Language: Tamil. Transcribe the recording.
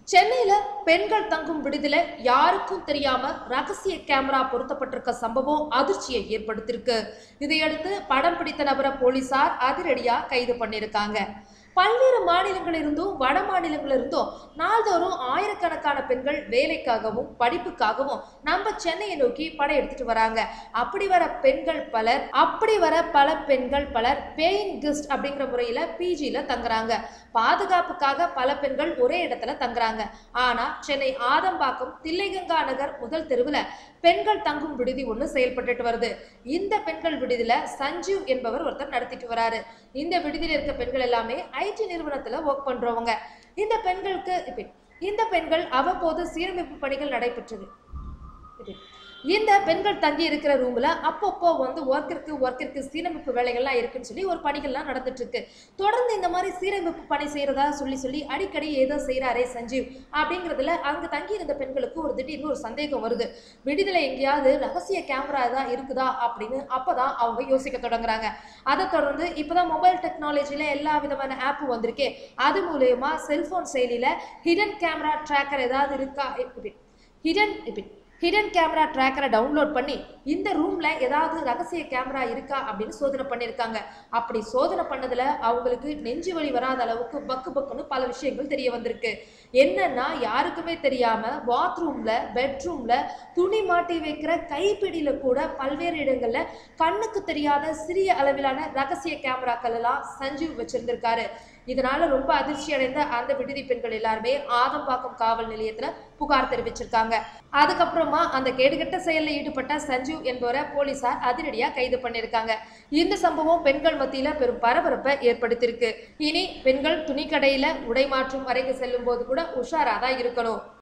சென்னையில பெண்கள் தங்கும் விடுதியில யாருக்கும் தெரியாம ரகசிய கேமரா பொருத்தப்பட்டிருக்க சம்பவம் அதிர்ச்சியை ஏற்படுத்தியிருக்கு இதையடுத்து படம் பிடித்த நபரை போலீசார் அதிரடியா கைது பண்ணியிருக்காங்க பல்வேறு மாநிலங்களிலிருந்தும் வட மாநிலங்களிலிருந்தும் நாள்தோறும் ஆயிரக்கணக்கான பெண்கள் வேலைக்காகவும் படிப்புக்காகவும் நம்ம சென்னையை நோக்கி படையெடுத்துட்டு வராங்க அப்படி வர பெண்கள் பலர் அப்படி வர பல பெண்கள் பலர் பேயிங் கெஸ்ட் அப்படிங்கிற முறையில பிஜில தங்குறாங்க பாதுகாப்புக்காக பல பெண்கள் ஒரே இடத்துல தங்குறாங்க ஆனா சென்னை ஆதம்பாக்கம் தில்லைகங்கா நகர் முதல் தெருவுல பெண்கள் தங்கும் விடுதி ஒன்று செயல்பட்டுட்டு வருது இந்த பெண்கள் விடுதியில சஞ்சீவ் என்பவர் ஒருத்தர் நடத்திட்டு வராரு இந்த விடுதியில் இருக்க பெண்கள் எல்லாமே ஐடி நிறுவனத்துல ஒர்க் பண்றவங்க இந்த பெண்களுக்கு இப்ப இந்த பெண்கள் அவ்வப்போது சீரமைப்பு பணிகள் நடைபெற்றது இது. இந்த பெண்கள் தங்கி இருக்கிற ரூம்ல அப்பப்போ வந்து ஒர்க்கிற்கு ஒர்க்கிற்கு சீரமைப்பு வேலைகள்லாம் இருக்குன்னு சொல்லி ஒரு பணிகள்லாம் நடந்துட்டு இருக்கு தொடர்ந்து இந்த மாதிரி சீரமைப்பு பணி செய்யறதா சொல்லி சொல்லி அடிக்கடி ஏதோ செய்யறாரே சஞ்சீவ் அப்படிங்கிறதுல அங்க தங்கி இருந்த பெண்களுக்கு ஒரு திடீர்னு ஒரு சந்தேகம் வருது விடுதலை எங்கேயாவது ரகசிய கேமரா தான் இருக்குதா அப்படின்னு அப்பதான் அவங்க யோசிக்க தொடங்குறாங்க அதை தொடர்ந்து இப்பதான் மொபைல் டெக்னாலஜில எல்லா விதமான ஆப்பும் வந்திருக்கே அது மூலயமா செல்போன் செயலியில ஹிடன் கேமரா ட்ராக்கர் ஏதாவது இருக்கா ஹிடன் ஹிடன் கேமரா ட்ராக்கரை டவுன்லோட் பண்ணி இந்த ரூம்ல ஏதாவது ரகசிய கேமரா இருக்கா அப்படின்னு சோதனை பண்ணியிருக்காங்க அப்படி சோதனை பண்ணதுல அவங்களுக்கு நெஞ்சு வலி வராத அளவுக்கு பக்கு பக்குன்னு பல விஷயங்கள் தெரிய வந்திருக்கு என்னன்னா யாருக்குமே தெரியாம பாத்ரூம்ல பெட்ரூம்ல துணி மாட்டி வைக்கிற கைப்பிடியில கூட பல்வேறு இடங்கள்ல கண்ணுக்கு தெரியாத சிறிய அளவிலான ரகசிய கேமராக்கள் எல்லாம் சஞ்சீவ் வச்சிருந்திருக்காரு இதனால ரொம்ப அதிர்ச்சி அடைந்த அந்த விடுதி பெண்கள் எல்லாருமே ஆதம்பாக்கம் காவல் நிலையத்துல புகார் தெரிவிச்சிருக்காங்க அதுக்கப்புறமா அந்த கேடுகட்ட செயல்ல ஈடுபட்ட சஞ்சீவ் என்பவரை போலீசார் அதிரடியா கைது பண்ணியிருக்காங்க இந்த சம்பவம் பெண்கள் மத்தியில பெரும் பரபரப்பை ஏற்படுத்தியிருக்கு இனி பெண்கள் துணிக்கடையில உடை மாற்றும் அறைக்கு செல்லும் போது கூட உஷாரா தான் இருக்கணும்